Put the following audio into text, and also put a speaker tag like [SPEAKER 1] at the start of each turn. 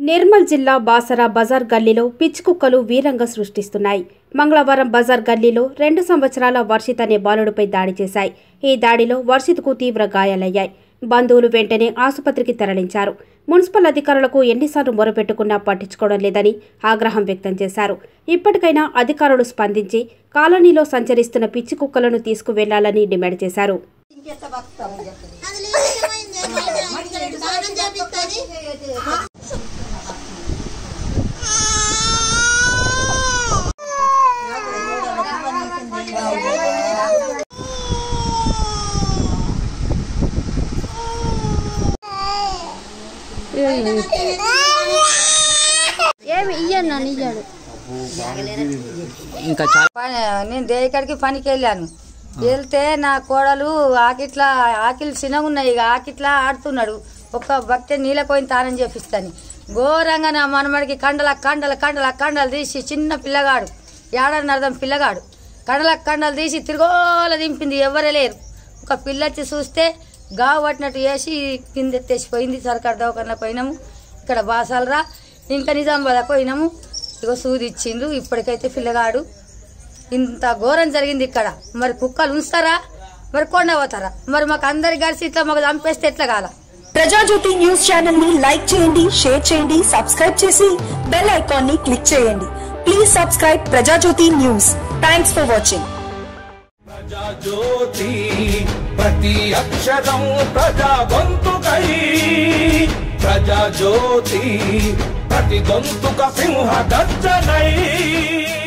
[SPEAKER 1] నిర్మల్ జిల్లా బాసర బజార్ గల్లీలో పిచ్చి కుక్కలు వీరంగా సృష్టిస్తున్నాయి మంగళవారం బజార్ గల్లీలో రెండు సంవత్సరాల వర్షిత్ అనే బాలుడిపై దాడి చేశాయి ఈ దాడిలో వర్షిత్కు తీవ్ర గాయాలయ్యాయి బంధువులు వెంటనే ఆసుపత్రికి తరలించారు మున్సిపల్ అధికారులకు ఎన్నిసార్లు మొరపెట్టుకున్నా పట్టించుకోవడం లేదని ఆగ్రహం వ్యక్తం చేశారు ఇప్పటికైనా అధికారులు స్పందించి కాలనీలో సంచరిస్తున్న పిచ్చి కుక్కలను తీసుకువెళ్లాలని డిమాండ్ చేశారు
[SPEAKER 2] అది లేదు స్నానం చేపిస్తుంది
[SPEAKER 3] ఏమి ఇయ్యను ఇయ్యాడు
[SPEAKER 4] ఇంకా చాలా
[SPEAKER 5] పని నేను దేనికాడికి పనికి వెళ్ళాను వెళ్తే నా కోడలు ఆకిట్లా ఆకిలి చిన్నగా ఉన్నాయి ఇక ఆకిట్లా ఆడుతున్నాడు ఒక భక్తి నీళ్ళ పోయిన తానం చేపిస్తాను ఘోరంగా నా మనమడికి కండల కండల కండల కండలు తీసి చిన్న పిల్లగాడు ఏడాది అర్థం పిల్లగాడు కండల కండలు తీసి తిరుగోల దింపింది ఎవరే లేరు ఒక పిల్ల వచ్చి చూస్తే గావు పట్టినట్టు వేసి కింద తెచ్చిపోయింది సర్కార్ దవాఖాన పోయినాము ఇక్కడ బాసాలరా ఇంకా నిజామాబాద్ పోయినాము ఇగో సూది ఇచ్చిండ్రు ఇప్పటికైతే పిల్లగాడు ఇంత ఘోరం జరిగింది ఇక్కడ మరి కుక్కలు ఉంచుతారా మరి కొండ పోతారా మరి మాకు అందరి కలిసి ఇట్లా మాకు చంపేస్తే ఎట్లా కాల
[SPEAKER 6] ప్రజాజ్యోతి న్యూస్ ఛానల్ ని లైక్ చేయండి షేర్ చేయండి సబ్స్క్రైబ్ చేసి బెల్ ఐకాన్ ని క్లిక్ చేయండి please subscribe Prajajyothi news thanks for watching
[SPEAKER 7] Prajajyothi ప్రతి అక్షరం ప్రజా గొంతుకై ప్రజాజ్యోతి ప్రతి గొంతుక సింహ గర్జనై